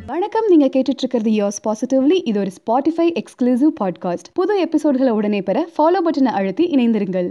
வணக்கம் நீங்க கேட்டுட்டு இருக்கிறது யோஸ் பாசிட்டிவ்லி இது ஒரு ஸ்பாட்டிஃபை எக்ஸ்க்ளூசிவ் பாட்காஸ்ட் புது எபிசோட்களை உடனே பெற ஃபாலோ பட்டனை அழுத்தி இணைந்திருங்கள்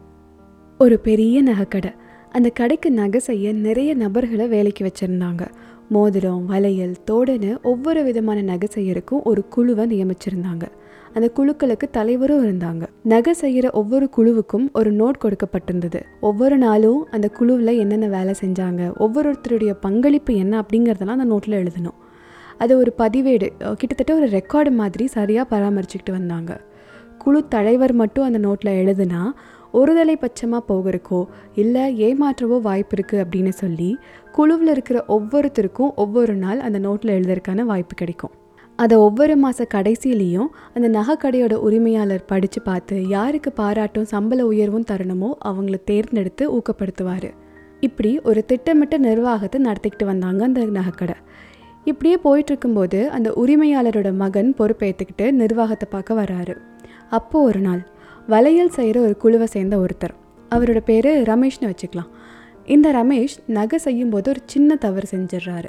ஒரு பெரிய நகைக்கடை அந்த கடைக்கு நகை செய்ய நிறைய நபர்களை வேலைக்கு வச்சுருந்தாங்க மோதிரம் வளையல் தோடுன்னு ஒவ்வொரு விதமான நகை செய்யறதுக்கும் ஒரு குழுவை நியமிச்சிருந்தாங்க அந்த குழுக்களுக்கு தலைவரும் இருந்தாங்க நகை செய்கிற ஒவ்வொரு குழுவுக்கும் ஒரு நோட் கொடுக்கப்பட்டிருந்தது ஒவ்வொரு நாளும் அந்த குழுவில் என்னென்ன வேலை செஞ்சாங்க ஒவ்வொருத்தருடைய பங்களிப்பு என்ன அப்படிங்கிறதெல்லாம் அந்த நோட்டில் எழுதணும் அது ஒரு பதிவேடு அஹ் கிட்டத்தட்ட ஒரு ரெக்கார்டு மாதிரி சரியாக பராமரிச்சுக்கிட்டு வந்தாங்க குழு தலைவர் மட்டும் அந்த நோட்டில் எழுதுனா ஒருதலை பட்சமாக போகிறக்கோ இல்லை ஏமாற்றவோ வாய்ப்பு இருக்குது அப்படின்னு சொல்லி குழுவில் இருக்கிற ஒவ்வொருத்தருக்கும் ஒவ்வொரு நாள் அந்த நோட்டில் எழுதுறதுக்கான வாய்ப்பு கிடைக்கும் அதை ஒவ்வொரு மாத கடைசியிலையும் அந்த நகைக்கடையோட உரிமையாளர் படித்து பார்த்து யாருக்கு பாராட்டும் சம்பள உயர்வும் தரணுமோ அவங்கள தேர்ந்தெடுத்து ஊக்கப்படுத்துவார் இப்படி ஒரு திட்டமிட்ட நிர்வாகத்தை நடத்திக்கிட்டு வந்தாங்க அந்த நகைக்கடை இப்படியே போயிட்டு இருக்கும்போது அந்த உரிமையாளரோட மகன் பொறுப்பேற்றுக்கிட்டு நிர்வாகத்தை பார்க்க வராரு அப்போ ஒரு நாள் வளையல் செய்கிற ஒரு குழுவை சேர்ந்த ஒருத்தர் அவரோட பேர் ரமேஷ்னு வச்சுக்கலாம் இந்த ரமேஷ் நகை செய்யும்போது ஒரு சின்ன தவறு செஞ்சிடுறாரு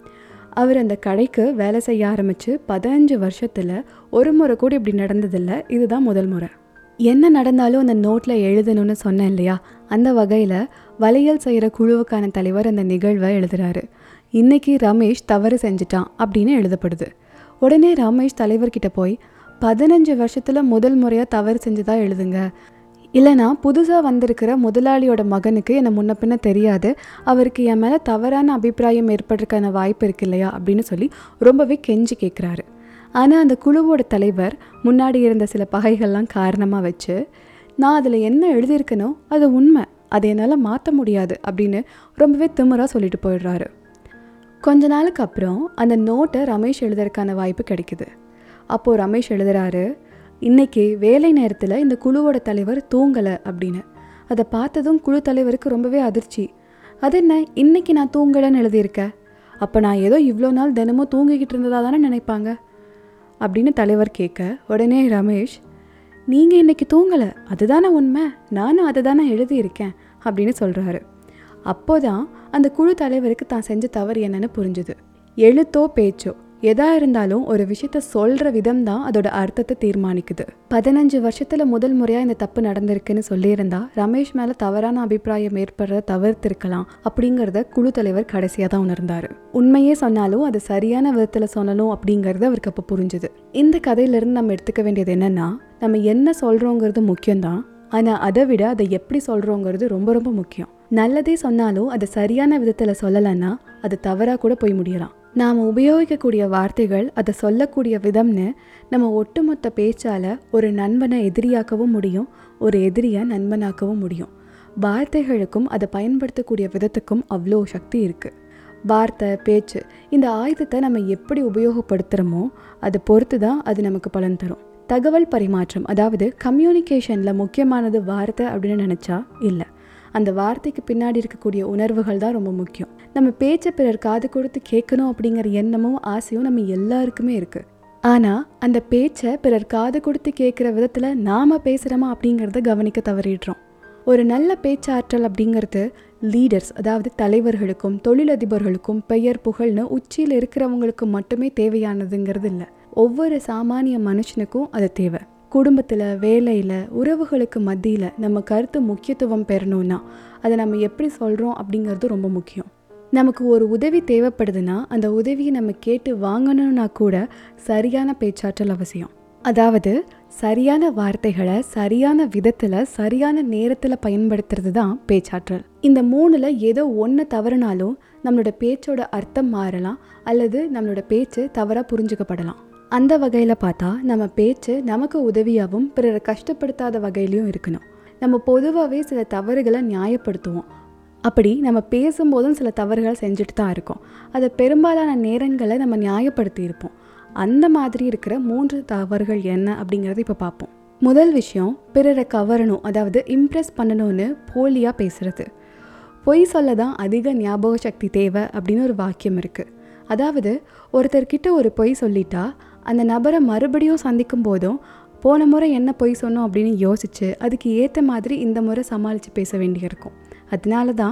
அவர் அந்த கடைக்கு வேலை செய்ய ஆரம்பித்து பதினஞ்சு வருஷத்தில் ஒரு முறை கூட இப்படி நடந்ததில்ல இதுதான் முதல் முறை என்ன நடந்தாலும் அந்த நோட்டில் எழுதணும்னு சொன்னேன் இல்லையா அந்த வகையில் வளையல் செய்கிற குழுவுக்கான தலைவர் அந்த நிகழ்வை எழுதுறாரு இன்னைக்கு ரமேஷ் தவறு செஞ்சிட்டான் அப்படின்னு எழுதப்படுது உடனே ரமேஷ் தலைவர்கிட்ட போய் பதினஞ்சு வருஷத்தில் முதல் முறையாக தவறு செஞ்சதா எழுதுங்க இல்லைனா புதுசாக வந்திருக்கிற முதலாளியோட மகனுக்கு என்னை முன்ன பின்ன தெரியாது அவருக்கு என் மேலே தவறான அபிப்பிராயம் ஏற்படுறதுக்கான வாய்ப்பு இருக்கு இல்லையா அப்படின்னு சொல்லி ரொம்பவே கெஞ்சி கேட்குறாரு ஆனால் அந்த குழுவோட தலைவர் முன்னாடி இருந்த சில பகைகள்லாம் காரணமாக வச்சு நான் அதில் என்ன எழுதியிருக்கனோ அது உண்மை அதை என்னால் மாற்ற முடியாது அப்படின்னு ரொம்பவே திமிராக சொல்லிட்டு போயிடுறாரு கொஞ்ச நாளுக்கு அப்புறம் அந்த நோட்டை ரமேஷ் எழுதுறதுக்கான வாய்ப்பு கிடைக்குது அப்போது ரமேஷ் எழுதுறாரு இன்னைக்கு வேலை நேரத்தில் இந்த குழுவோட தலைவர் தூங்கலை அப்படின்னு அதை பார்த்ததும் குழு தலைவருக்கு ரொம்பவே அதிர்ச்சி அது என்ன இன்னைக்கு நான் தூங்கலைன்னு எழுதியிருக்கேன் அப்போ நான் ஏதோ இவ்வளோ நாள் தினமும் தூங்கிக்கிட்டு இருந்ததா தானே நினைப்பாங்க அப்படின்னு தலைவர் கேட்க உடனே ரமேஷ் நீங்கள் இன்னைக்கு தூங்கலை அதுதானே உண்மை நானும் அதை தானே எழுதியிருக்கேன் அப்படின்னு சொல்கிறாரு அப்போதான் அந்த குழு தலைவருக்கு தான் செஞ்ச தவறு என்னன்னு புரிஞ்சுது எழுத்தோ பேச்சோ எதா இருந்தாலும் ஒரு விஷயத்த சொல்கிற விதம் தான் அதோட அர்த்தத்தை தீர்மானிக்குது பதினஞ்சு வருஷத்தில் முதல் முறையாக இந்த தப்பு நடந்திருக்குன்னு சொல்லியிருந்தா ரமேஷ் மேலே தவறான அபிப்பிராயம் ஏற்படுறத தவிர்த்திருக்கலாம் அப்படிங்கிறத குழு தலைவர் கடைசியாக தான் உணர்ந்தார் உண்மையே சொன்னாலும் அது சரியான விதத்தில் சொல்லணும் அப்படிங்கிறது அவருக்கு அப்போ புரிஞ்சுது இந்த கதையிலிருந்து நம்ம எடுத்துக்க வேண்டியது என்னன்னா நம்ம என்ன சொல்கிறோங்கிறது முக்கியம்தான் ஆனால் அதை விட அதை எப்படி சொல்கிறோங்கிறது ரொம்ப ரொம்ப முக்கியம் நல்லதே சொன்னாலும் அதை சரியான விதத்தில் சொல்லலைன்னா அது தவறாக கூட போய் முடியலாம் நாம் உபயோகிக்கக்கூடிய வார்த்தைகள் அதை சொல்லக்கூடிய விதம்னு நம்ம ஒட்டுமொத்த பேச்சால் ஒரு நண்பனை எதிரியாக்கவும் முடியும் ஒரு எதிரியை நண்பனாக்கவும் முடியும் வார்த்தைகளுக்கும் அதை பயன்படுத்தக்கூடிய விதத்துக்கும் அவ்வளோ சக்தி இருக்குது வார்த்தை பேச்சு இந்த ஆயுதத்தை நம்ம எப்படி உபயோகப்படுத்துகிறோமோ அதை பொறுத்து தான் அது நமக்கு பலன் தரும் தகவல் பரிமாற்றம் அதாவது கம்யூனிகேஷனில் முக்கியமானது வார்த்தை அப்படின்னு நினச்சா இல்லை அந்த வார்த்தைக்கு பின்னாடி இருக்கக்கூடிய உணர்வுகள் தான் ரொம்ப முக்கியம் நம்ம பேச்சை பிறர் காது கொடுத்து கேட்கணும் அப்படிங்கிற எண்ணமும் ஆசையும் நம்ம எல்லாருக்குமே இருக்குது ஆனால் அந்த பேச்சை பிறர் காது கொடுத்து கேட்குற விதத்தில் நாம் பேசுகிறோமா அப்படிங்கிறத கவனிக்க தவறிடுறோம் ஒரு நல்ல பேச்சாற்றல் அப்படிங்கிறது லீடர்ஸ் அதாவது தலைவர்களுக்கும் தொழிலதிபர்களுக்கும் பெயர் புகழ்னு உச்சியில் இருக்கிறவங்களுக்கு மட்டுமே தேவையானதுங்கிறது இல்லை ஒவ்வொரு சாமானிய மனுஷனுக்கும் அது தேவை குடும்பத்தில் வேலையில் உறவுகளுக்கு மத்தியில் நம்ம கருத்து முக்கியத்துவம் பெறணும்னா அதை நம்ம எப்படி சொல்கிறோம் அப்படிங்கிறது ரொம்ப முக்கியம் நமக்கு ஒரு உதவி தேவைப்படுதுன்னா அந்த உதவியை நம்ம கேட்டு வாங்கணும்னா கூட சரியான பேச்சாற்றல் அவசியம் அதாவது சரியான வார்த்தைகளை சரியான விதத்தில் சரியான நேரத்தில் பயன்படுத்துறது தான் பேச்சாற்றல் இந்த மூணில் ஏதோ ஒன்று தவறுனாலும் நம்மளோட பேச்சோட அர்த்தம் மாறலாம் அல்லது நம்மளோட பேச்சு தவறாக புரிஞ்சுக்கப்படலாம் அந்த வகையில் பார்த்தா நம்ம பேச்சு நமக்கு உதவியாகவும் பிறரை கஷ்டப்படுத்தாத வகையிலையும் இருக்கணும் நம்ம பொதுவாகவே சில தவறுகளை நியாயப்படுத்துவோம் அப்படி நம்ம பேசும்போதும் சில தவறுகள் செஞ்சுட்டு தான் இருக்கோம் அதை பெரும்பாலான நேரங்களை நம்ம நியாயப்படுத்தி இருப்போம் அந்த மாதிரி இருக்கிற மூன்று தவறுகள் என்ன அப்படிங்கிறத இப்போ பார்ப்போம் முதல் விஷயம் பிறரை கவரணும் அதாவது இம்ப்ரெஸ் பண்ணணும்னு போலியாக பேசுறது பொய் சொல்ல தான் அதிக ஞாபக சக்தி தேவை அப்படின்னு ஒரு வாக்கியம் இருக்குது அதாவது ஒருத்தர்கிட்ட ஒரு பொய் சொல்லிட்டா அந்த நபரை மறுபடியும் சந்திக்கும் போதும் போன முறை என்ன பொய் சொன்னோம் அப்படின்னு யோசிச்சு அதுக்கு ஏற்ற மாதிரி இந்த முறை சமாளித்து பேச வேண்டியிருக்கும் அதனால தான்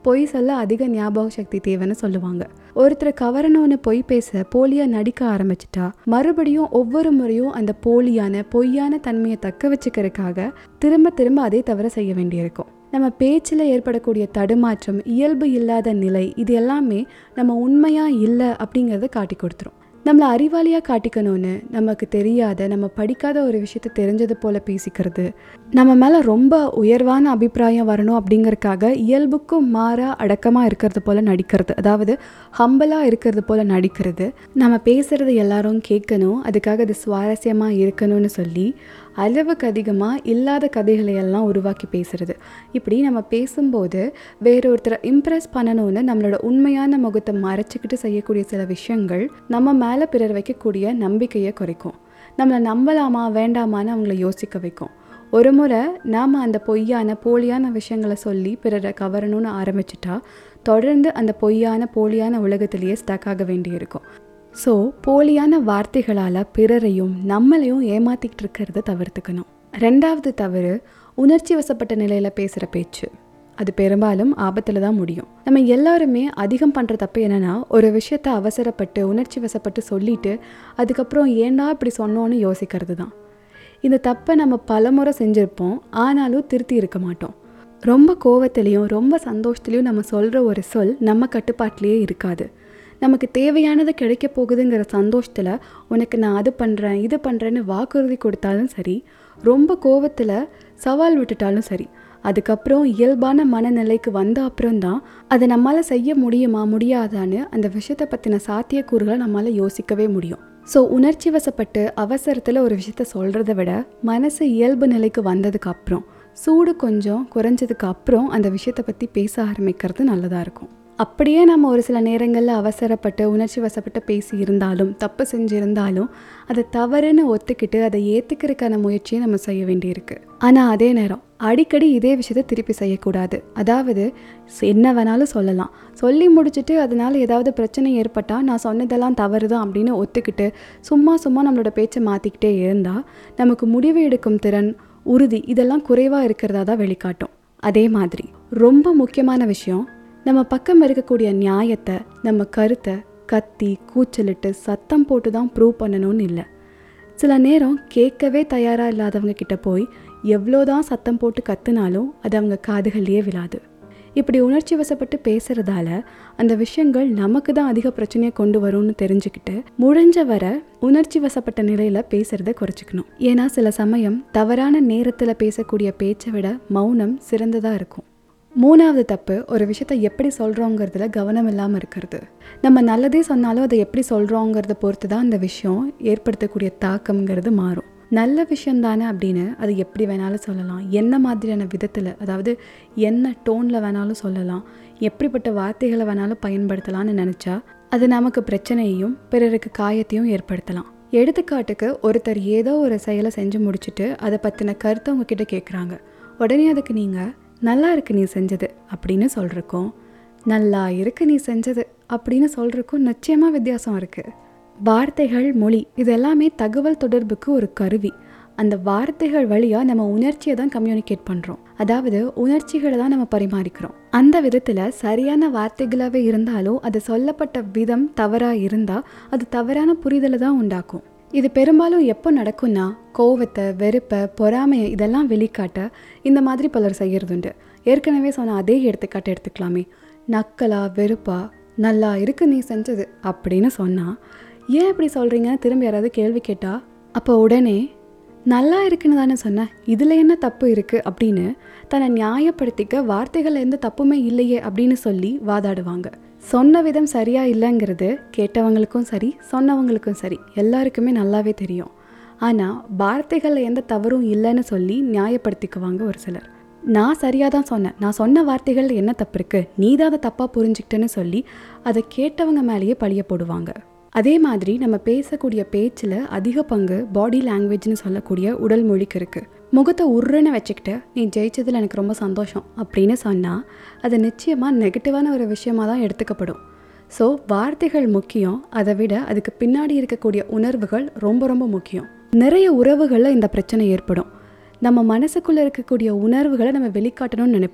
பொய் சொல்ல அதிக ஞாபக சக்தி தேவைன்னு சொல்லுவாங்க ஒருத்தரை கவரணும்னு பொய் பேச போலியா நடிக்க ஆரம்பிச்சிட்டா மறுபடியும் ஒவ்வொரு முறையும் அந்த போலியான பொய்யான தன்மையை தக்க வச்சுக்கிறதுக்காக திரும்ப திரும்ப அதே தவிர செய்ய வேண்டியிருக்கும் நம்ம பேச்சில் ஏற்படக்கூடிய தடுமாற்றம் இயல்பு இல்லாத நிலை இது எல்லாமே நம்ம உண்மையாக இல்லை அப்படிங்கிறத காட்டி கொடுத்துரும் நம்மளை அறிவாளியாக காட்டிக்கணும்னு நமக்கு தெரியாத நம்ம படிக்காத ஒரு விஷயத்த தெரிஞ்சது போல் பேசிக்கிறது நம்ம மேலே ரொம்ப உயர்வான அபிப்பிராயம் வரணும் அப்படிங்கறக்காக இயல்புக்கும் மாறா அடக்கமாக இருக்கிறது போல் நடிக்கிறது அதாவது ஹம்பலாக இருக்கிறது போல் நடிக்கிறது நம்ம பேசுகிறது எல்லாரும் கேட்கணும் அதுக்காக அது சுவாரஸ்யமாக இருக்கணும்னு சொல்லி அளவுக்கு அதிகமாக இல்லாத கதைகளை எல்லாம் உருவாக்கி பேசுறது இப்படி நம்ம பேசும்போது வேறொருத்தரை இம்ப்ரெஸ் பண்ணணும்னு நம்மளோட உண்மையான முகத்தை மறைச்சிக்கிட்டு செய்யக்கூடிய சில விஷயங்கள் நம்ம மேலே பிறர் வைக்கக்கூடிய நம்பிக்கையை குறைக்கும் நம்மளை நம்பலாமா வேண்டாமான்னு அவங்கள யோசிக்க வைக்கும் ஒரு முறை நாம் அந்த பொய்யான போலியான விஷயங்களை சொல்லி பிறரை கவரணும்னு ஆரம்பிச்சிட்டா தொடர்ந்து அந்த பொய்யான போலியான உலகத்திலேயே ஸ்டக் ஆக வேண்டியிருக்கும் ஸோ போலியான வார்த்தைகளால் பிறரையும் நம்மளையும் ஏமாத்திக்கிட்டு இருக்கிறத தவிர்த்துக்கணும் ரெண்டாவது தவறு உணர்ச்சி வசப்பட்ட நிலையில் பேசுகிற பேச்சு அது பெரும்பாலும் ஆபத்தில் தான் முடியும் நம்ம எல்லாருமே அதிகம் பண்ணுற தப்பு என்னென்னா ஒரு விஷயத்த அவசரப்பட்டு உணர்ச்சி வசப்பட்டு சொல்லிட்டு அதுக்கப்புறம் ஏன்டா இப்படி சொன்னோன்னு யோசிக்கிறது தான் இந்த தப்பை நம்ம பலமுறை செஞ்சுருப்போம் ஆனாலும் திருத்தி இருக்க மாட்டோம் ரொம்ப கோவத்துலேயும் ரொம்ப சந்தோஷத்துலேயும் நம்ம சொல்கிற ஒரு சொல் நம்ம கட்டுப்பாட்டிலேயே இருக்காது நமக்கு தேவையானது கிடைக்க போகுதுங்கிற சந்தோஷத்தில் உனக்கு நான் அது பண்ணுறேன் இது பண்ணுறேன்னு வாக்குறுதி கொடுத்தாலும் சரி ரொம்ப கோவத்தில் சவால் விட்டுட்டாலும் சரி அதுக்கப்புறம் இயல்பான மனநிலைக்கு வந்த அப்புறம்தான் அதை நம்மளால் செய்ய முடியுமா முடியாதான்னு அந்த விஷயத்தை பற்றின சாத்தியக்கூறுகளை நம்மளால் யோசிக்கவே முடியும் ஸோ உணர்ச்சி வசப்பட்டு அவசரத்தில் ஒரு விஷயத்த சொல்கிறத விட மனசு இயல்பு நிலைக்கு வந்ததுக்கு அப்புறம் சூடு கொஞ்சம் குறைஞ்சதுக்கு அப்புறம் அந்த விஷயத்தை பற்றி பேச ஆரம்பிக்கிறது நல்லதாக இருக்கும் அப்படியே நம்ம ஒரு சில நேரங்களில் அவசரப்பட்டு உணர்ச்சி வசப்பட்டு பேசி இருந்தாலும் தப்பு செஞ்சிருந்தாலும் அதை தவறுன்னு ஒத்துக்கிட்டு அதை ஏற்றுக்கிறதுக்கான முயற்சியை நம்ம செய்ய வேண்டியிருக்கு ஆனால் அதே நேரம் அடிக்கடி இதே விஷயத்தை திருப்பி செய்யக்கூடாது அதாவது என்ன வேணாலும் சொல்லலாம் சொல்லி முடிச்சுட்டு அதனால் ஏதாவது பிரச்சனை ஏற்பட்டால் நான் சொன்னதெல்லாம் தவறு தான் அப்படின்னு ஒத்துக்கிட்டு சும்மா சும்மா நம்மளோட பேச்சை மாற்றிக்கிட்டே இருந்தால் நமக்கு முடிவு எடுக்கும் திறன் உறுதி இதெல்லாம் குறைவாக இருக்கிறதா தான் வெளிக்காட்டும் அதே மாதிரி ரொம்ப முக்கியமான விஷயம் நம்ம பக்கம் இருக்கக்கூடிய நியாயத்தை நம்ம கருத்தை கத்தி கூச்சலிட்டு சத்தம் போட்டு தான் ப்ரூவ் பண்ணணும்னு இல்லை சில நேரம் கேட்கவே தயாராக இல்லாதவங்க கிட்ட போய் எவ்வளோதான் சத்தம் போட்டு கத்துனாலும் அது அவங்க காதுகள்லேயே விழாது இப்படி உணர்ச்சி வசப்பட்டு பேசுறதால அந்த விஷயங்கள் நமக்கு தான் அதிக பிரச்சனையை கொண்டு வரும்னு தெரிஞ்சுக்கிட்டு முடிஞ்ச வர உணர்ச்சி வசப்பட்ட நிலையில பேசுறத குறைச்சிக்கணும் ஏன்னா சில சமயம் தவறான நேரத்தில் பேசக்கூடிய பேச்சை விட மௌனம் சிறந்ததா இருக்கும் மூணாவது தப்பு ஒரு விஷயத்த எப்படி சொல்கிறோங்கிறதுல கவனம் இல்லாமல் இருக்கிறது நம்ம நல்லதே சொன்னாலும் அதை எப்படி சொல்கிறோங்கிறத பொறுத்து தான் அந்த விஷயம் ஏற்படுத்தக்கூடிய தாக்கம்ங்கிறது மாறும் நல்ல விஷயம் தானே அப்படின்னு அது எப்படி வேணாலும் சொல்லலாம் என்ன மாதிரியான விதத்தில் அதாவது என்ன டோனில் வேணாலும் சொல்லலாம் எப்படிப்பட்ட வார்த்தைகளை வேணாலும் பயன்படுத்தலாம்னு நினச்சா அது நமக்கு பிரச்சனையையும் பிறருக்கு காயத்தையும் ஏற்படுத்தலாம் எடுத்துக்காட்டுக்கு ஒருத்தர் ஏதோ ஒரு செயலை செஞ்சு முடிச்சுட்டு அதை பற்றின கருத்தை உங்ககிட்ட கேட்குறாங்க உடனே அதுக்கு நீங்கள் நல்லா இருக்கு நீ செஞ்சது அப்படின்னு சொல்கிறக்கும் நல்லா இருக்கு நீ செஞ்சது அப்படின்னு சொல்கிறக்கும் நிச்சயமாக வித்தியாசம் இருக்குது வார்த்தைகள் மொழி இது எல்லாமே தகவல் தொடர்புக்கு ஒரு கருவி அந்த வார்த்தைகள் வழியாக நம்ம உணர்ச்சியை தான் கம்யூனிகேட் பண்ணுறோம் அதாவது உணர்ச்சிகளை தான் நம்ம பரிமாறிக்கிறோம் அந்த விதத்தில் சரியான வார்த்தைகளாகவே இருந்தாலும் அது சொல்லப்பட்ட விதம் தவறாக இருந்தால் அது தவறான புரிதலை தான் உண்டாக்கும் இது பெரும்பாலும் எப்போ நடக்கும்னா கோவத்தை வெறுப்பை பொறாமையை இதெல்லாம் வெளிக்காட்ட இந்த மாதிரி பலர் செய்யறதுண்டு ஏற்கனவே சொன்ன அதே எடுத்துக்காட்டு எடுத்துக்கலாமே நக்கலா வெறுப்பா நல்லா இருக்கு நீ செஞ்சது அப்படின்னு சொன்னால் ஏன் இப்படி சொல்கிறீங்கன்னு திரும்ப யாராவது கேள்வி கேட்டால் அப்போ உடனே நல்லா இருக்குன்னு தானே சொன்னேன் இதில் என்ன தப்பு இருக்குது அப்படின்னு தன்னை நியாயப்படுத்திக்க வார்த்தைகள் எந்த தப்புமே இல்லையே அப்படின்னு சொல்லி வாதாடுவாங்க சொன்ன விதம் சரியா இல்லைங்கிறது கேட்டவங்களுக்கும் சரி சொன்னவங்களுக்கும் சரி எல்லாருக்குமே நல்லாவே தெரியும் ஆனால் வார்த்தைகளில் எந்த தவறும் இல்லைன்னு சொல்லி நியாயப்படுத்திக்குவாங்க ஒரு சிலர் நான் சரியாக தான் சொன்னேன் நான் சொன்ன வார்த்தைகள் என்ன தப்பு இருக்குது நீ தான் அதை தப்பாக புரிஞ்சுக்கிட்டேன்னு சொல்லி அதை கேட்டவங்க மேலேயே பழிய போடுவாங்க அதே மாதிரி நம்ம பேசக்கூடிய பேச்சில் அதிக பங்கு பாடி லாங்குவேஜ்னு சொல்லக்கூடிய உடல் மொழிக்கு இருக்குது முகத்தை உருன்னு வச்சுக்கிட்டு நீ ஜெயிச்சதில் எனக்கு ரொம்ப சந்தோஷம் அப்படின்னு சொன்னால் அது நிச்சயமாக நெகட்டிவான ஒரு விஷயமாக தான் எடுத்துக்கப்படும் ஸோ வார்த்தைகள் முக்கியம் அதை விட அதுக்கு பின்னாடி இருக்கக்கூடிய உணர்வுகள் ரொம்ப ரொம்ப முக்கியம் நிறைய உறவுகளில் இந்த பிரச்சனை ஏற்படும் நம்ம மனசுக்குள்ளே இருக்கக்கூடிய உணர்வுகளை நம்ம வெளிக்காட்டணும்னு நினைப்போம்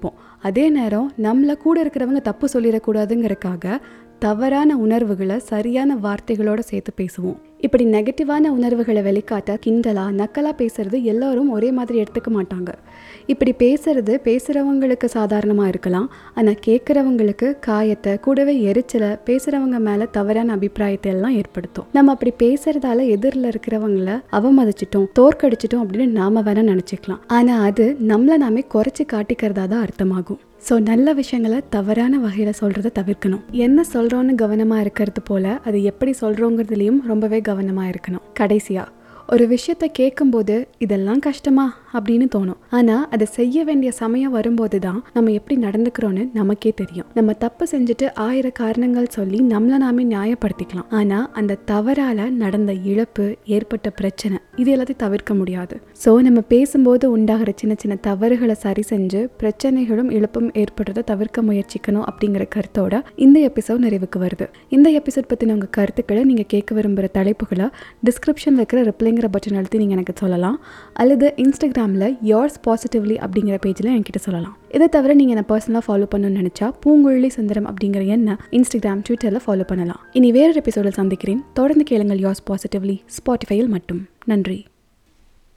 அதே நேரம் நம்மள கூட இருக்கிறவங்க தப்பு சொல்லிடக்கூடாதுங்கிறக்காக தவறான உணர்வுகளை சரியான வார்த்தைகளோட சேர்த்து பேசுவோம் இப்படி நெகட்டிவான உணர்வுகளை வெளிக்காட்ட கிண்டலா நக்கலா பேசுறது எல்லாரும் ஒரே மாதிரி எடுத்துக்க மாட்டாங்க இப்படி பேசுறது பேசுறவங்களுக்கு சாதாரணமா இருக்கலாம் ஆனா கேட்குறவங்களுக்கு காயத்தை கூடவே எரிச்சலை பேசுறவங்க மேல தவறான அபிப்பிராயத்தை எல்லாம் ஏற்படுத்தும் நம்ம அப்படி பேசுறதால எதிரில் இருக்கிறவங்கள அவமதிச்சிட்டோம் தோற்கடிச்சிட்டோம் அப்படின்னு நாம வேணா நினைச்சுக்கலாம் ஆனா அது நம்மள நாமே குறைச்சி காட்டிக்கிறதா தான் அர்த்தமாகும் ஸோ நல்ல விஷயங்களை தவறான வகையில் சொல்கிறத தவிர்க்கணும் என்ன சொல்கிறோன்னு கவனமாக இருக்கிறது போல் அது எப்படி சொல்கிறோங்கிறதுலையும் ரொம்பவே கவனமாக இருக்கணும் கடைசியாக ஒரு விஷயத்தை கேட்கும்போது இதெல்லாம் கஷ்டமா அப்படின்னு தோணும் ஆனால் அதை செய்ய வேண்டிய சமயம் வரும்போது தான் நம்ம எப்படி நடந்துக்கிறோன்னு நமக்கே தெரியும் நம்ம தப்பு செஞ்சுட்டு ஆயிரம் காரணங்கள் சொல்லி நம்மளை நாமே நியாயப்படுத்திக்கலாம் ஆனால் அந்த தவறால் நடந்த இழப்பு ஏற்பட்ட பிரச்சனை இது எல்லாத்தையும் தவிர்க்க முடியாது ஸோ நம்ம பேசும்போது உண்டாகிற சின்ன சின்ன தவறுகளை சரி செஞ்சு பிரச்சனைகளும் இழப்பும் ஏற்படுறதை தவிர்க்க முயற்சிக்கணும் அப்படிங்கிற கருத்தோட இந்த எபிசோட் நிறைவுக்கு வருது இந்த எபிசோட் பற்றின உங்கள் கருத்துக்களை நீங்கள் கேட்க விரும்புகிற தலைப்புகளை டிஸ்கிரிப்ஷனில் இருக்கிற ரிப்ளைங்கிற பட்டன் அழுத்தி நீங்கள் எனக்கு சொல்லலாம் அல்லது இன்ஸ்டாகிராமில் yours பாசிட்டிவ்லி அப்படிங்கிற பேஜில் என்கிட்ட சொல்லலாம் இதை தவிர நீங்கள் என்னை பர்சனலாக ஃபாலோ பண்ணணும்னு நினச்சா பூங்குழலி சுந்தரம் அப்படிங்கிற என்ன இன்ஸ்டாகிராம் ட்விட்டரில் ஃபாலோ பண்ணலாம் இனி வேறொரு எபிசோடில் சந்திக்கிறேன் தொடர்ந்து கேளுங்கள் yours பாசிட்டிவ்லி ஸ்பாட்டிஃபையில் மட்டும் நன்றி